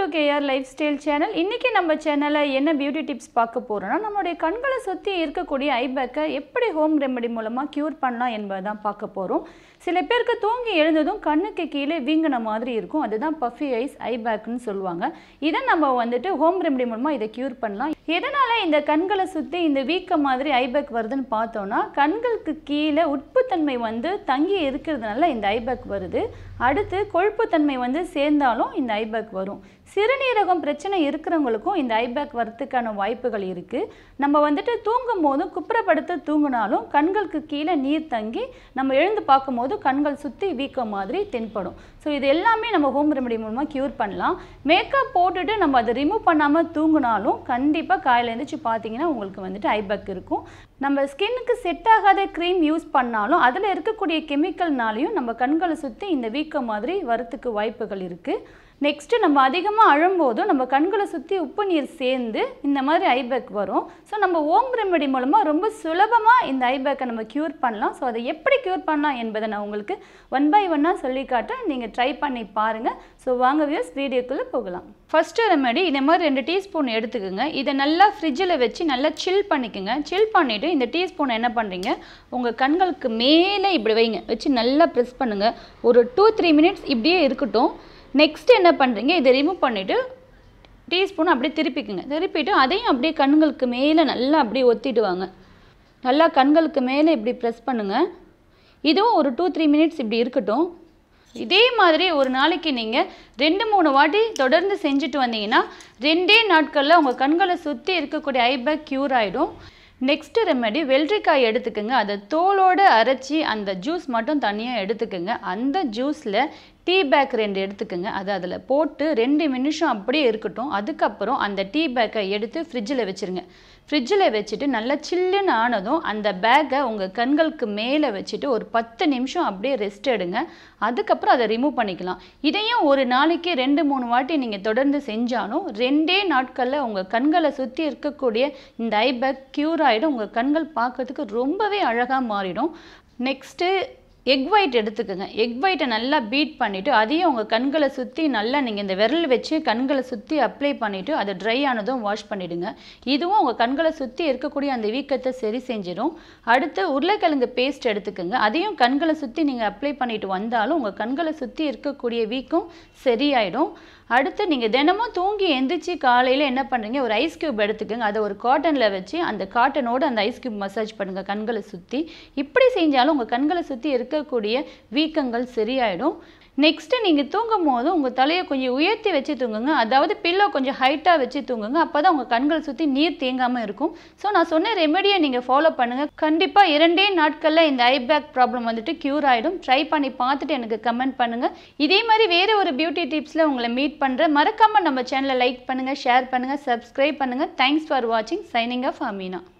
KR life style channel இன்றைக்கி நம்ம சேனலில் என்ன பியூட்டி டிப்ஸ் பார்க்க போகிறோம்னா நம்மளுடைய கண்களை சுற்றி இருக்கக்கூடிய ஐபேக்கை எப்படி ஹோம் ரெமெடி மூலமாக க்யூர் பண்ணலாம் என்பதை தான் பார்க்க போகிறோம் சில பேருக்கு தூங்கி எழுந்ததும் கண்ணுக்கு கீழே வீங்கின மாதிரி இருக்கும் அதுதான் பஃபி ஐஸ் ஐபேக்னு சொல்லுவாங்க இதை நம்ம வந்துட்டு ஹோம் ரெமெடி மூலமாக இதை க்யூர் பண்ணலாம் எதனால் இந்த கண்களை சுற்றி இந்த வீக்க மாதிரி ஐபேக் வருதுன்னு பார்த்தோன்னா கண்களுக்கு கீழே உட்புத்தன்மை வந்து தங்கி இருக்கிறதுனால இந்த ஐபேக் வருது அடுத்து கொழுப்புத்தன்மை வந்து சேர்ந்தாலும் இந்த ஐபேக் வரும் சிறுநீரகம் பிரச்சனை இருக்கிறவங்களுக்கும் இந்த ஐபேக் வரத்துக்கான வாய்ப்புகள் இருக்குது நம்ம வந்துட்டு தூங்கும் போதும் குப்புறப்படுத்து தூங்கினாலும் கண்களுக்கு கீழே நீர் தங்கி நம்ம எழுந்து பார்க்கும்போது கண்கள் சுற்றி வீக்கம் மாதிரி தென்படும் ஸோ இது எல்லாமே நம்ம ஹோம் ரெமெடி மூலமாக க்யூர் பண்ணலாம் மேக்கப் போட்டுட்டு நம்ம அதை ரிமூவ் பண்ணாமல் தூங்கினாலும் கண்டிப்பாக காலையில் எழுந்திரிச்சு பார்த்தீங்கன்னா உங்களுக்கு வந்துட்டு ஐபேக் இருக்கும் நம்ம ஸ்கின்னுக்கு செட் ஆகாத க்ரீம் யூஸ் பண்ணாலும் அதில் இருக்கக்கூடிய கெமிக்கல்னாலையும் நம்ம கண்களை சுற்றி இந்த வீக்கம் மாதிரி வரத்துக்கு வாய்ப்புகள் இருக்குது நெக்ஸ்ட்டு நம்ம அதிகமாக அழும்போதும் நம்ம கண்களை சுற்றி உப்பு நீர் சேர்ந்து இந்த மாதிரி ஐபேக் வரும் ஸோ நம்ம ஓம் ரெமெடி மூலமாக ரொம்ப சுலபமாக இந்த ஐபேக்கை நம்ம க்யூர் பண்ணலாம் ஸோ அதை எப்படி க்யூர் பண்ணலாம் என்பதை நான் உங்களுக்கு ஒன் பை ஒன்னாக சொல்லி காட்டேன் நீங்கள் ட்ரை பண்ணி பாருங்கள் ஸோ வாங்க வியூஸ் வீடியோக்குள்ளே போகலாம் ஃபஸ்ட்டு ரெமெடி இதே மாதிரி ரெண்டு டீஸ்பூன் எடுத்துக்கோங்க இதை நல்லா ஃப்ரிட்ஜில் வச்சு நல்லா சில் பண்ணிக்கோங்க சில் பண்ணிவிட்டு இந்த டீஸ்பூன் என்ன பண்ணுறீங்க உங்கள் கண்களுக்கு மேலே இப்படி வைங்க வச்சு நல்லா ப்ரெஸ் பண்ணுங்கள் ஒரு டூ த்ரீ மினிட்ஸ் இப்படியே இருக்கட்டும் நெக்ஸ்ட் என்ன பண்ணுறீங்க இதை ரிமூவ் பண்ணிவிட்டு டீஸ்பூன் அப்படியே திருப்பிக்குங்க திருப்பிட்டு அதையும் அப்படியே கண்களுக்கு மேலே நல்லா அப்படியே ஒத்திட்டு வாங்க நல்லா கண்களுக்கு மேலே இப்படி ப்ரெஸ் பண்ணுங்கள் இதுவும் ஒரு டூ த்ரீ மினிட்ஸ் இப்படி இருக்கட்டும் இதே மாதிரி ஒரு நாளைக்கு நீங்கள் ரெண்டு மூணு வாட்டி தொடர்ந்து செஞ்சுட்டு வந்தீங்கன்னா ரெண்டே நாட்களில் உங்கள் கண்களை சுற்றி இருக்கக்கூடிய ஐபேக் க்யூர் ஆகிடும் நெக்ஸ்ட் ரெமெடி வெள்ளரிக்காய் எடுத்துக்கோங்க அதை தோலோடு அரைச்சி அந்த ஜூஸ் மட்டும் தனியாக எடுத்துக்கோங்க அந்த ஜூஸில் டீ பேக் ரெண்டு எடுத்துக்கோங்க அதை அதில் போட்டு ரெண்டு நிமிஷம் அப்படியே இருக்கட்டும் அதுக்கப்புறம் அந்த டீ பேக்கை எடுத்து ஃப்ரிட்ஜில் வச்சுருங்க ஃப்ரிட்ஜில் வச்சுட்டு நல்லா சில்லுன்னு ஆனதும் அந்த பேக்கை உங்கள் கண்களுக்கு மேலே வச்சுட்டு ஒரு பத்து நிமிஷம் அப்படியே ரெஸ்ட் எடுங்க அதுக்கப்புறம் அதை ரிமூவ் பண்ணிக்கலாம் இதையும் ஒரு நாளைக்கு ரெண்டு மூணு வாட்டி நீங்கள் தொடர்ந்து செஞ்சாலும் ரெண்டே நாட்களில் உங்கள் கண்களை சுற்றி இருக்கக்கூடிய இந்த ஐபேக் க்யூர் ஆகிடும் உங்கள் கண்கள் பார்க்கறதுக்கு ரொம்பவே அழகாக மாறிடும் நெக்ஸ்ட்டு எக் ஒயிட் எடுத்துக்கோங்க எக் ஒயிட்டை நல்லா பீட் பண்ணிவிட்டு அதையும் உங்கள் கண்களை சுற்றி நல்லா நீங்கள் இந்த விரல் வச்சு கண்களை சுற்றி அப்ளை பண்ணிவிட்டு அது ட்ரை ஆனதும் வாஷ் பண்ணிவிடுங்க இதுவும் உங்கள் கண்களை சுற்றி இருக்கக்கூடிய அந்த வீக்கத்தை சரி செஞ்சிடும் அடுத்து உருளைக்கிழங்கு பேஸ்ட் எடுத்துக்கோங்க அதையும் கண்களை சுற்றி நீங்கள் அப்ளை பண்ணிட்டு வந்தாலும் உங்கள் கண்களை சுற்றி இருக்கக்கூடிய வீக்கம் சரியாயிடும் அடுத்து நீங்கள் தினமும் தூங்கி எந்திரிச்சு காலையில் என்ன பண்ணுறீங்க ஒரு ஐஸ் க்யூப் எடுத்துக்கோங்க அதை ஒரு காட்டனில் வச்சு அந்த காட்டனோடு அந்த ஐஸ் க்யூப் மசாஜ் பண்ணுங்கள் கண்களை சுற்றி இப்படி செஞ்சாலும் உங்கள் கண்களை சுற்றி இருக்கக்கூடிய வீக்கங்கள் சரியாயிடும் நெக்ஸ்ட்டு நீங்கள் தூங்கும் போது உங்கள் தலையை கொஞ்சம் உயர்த்தி வச்சு தூங்குங்க அதாவது பில்லோ கொஞ்சம் ஹைட்டாக வச்சு தூங்குங்க அப்போ தான் உங்கள் கண்களை சுற்றி நீர் தேங்காமல் இருக்கும் ஸோ நான் சொன்ன ரெமெடியை நீங்கள் ஃபாலோ பண்ணுங்கள் கண்டிப்பாக இரண்டே நாட்களில் இந்த ஐபேக் ப்ராப்ளம் வந்துட்டு க்யூர் ஆகிடும் ட்ரை பண்ணி பார்த்துட்டு எனக்கு கமெண்ட் பண்ணுங்கள் இதே மாதிரி வேறு ஒரு பியூட்டி டிப்ஸில் உங்களை மீட் பண்ணுறேன் மறக்காமல் நம்ம சேனலை லைக் பண்ணுங்கள் ஷேர் பண்ணுங்கள் சப்ஸ்கிரைப் பண்ணுங்கள் தேங்க்ஸ் ஃபார் வாட்சிங் சைனிங் ஆஃப் அமீனா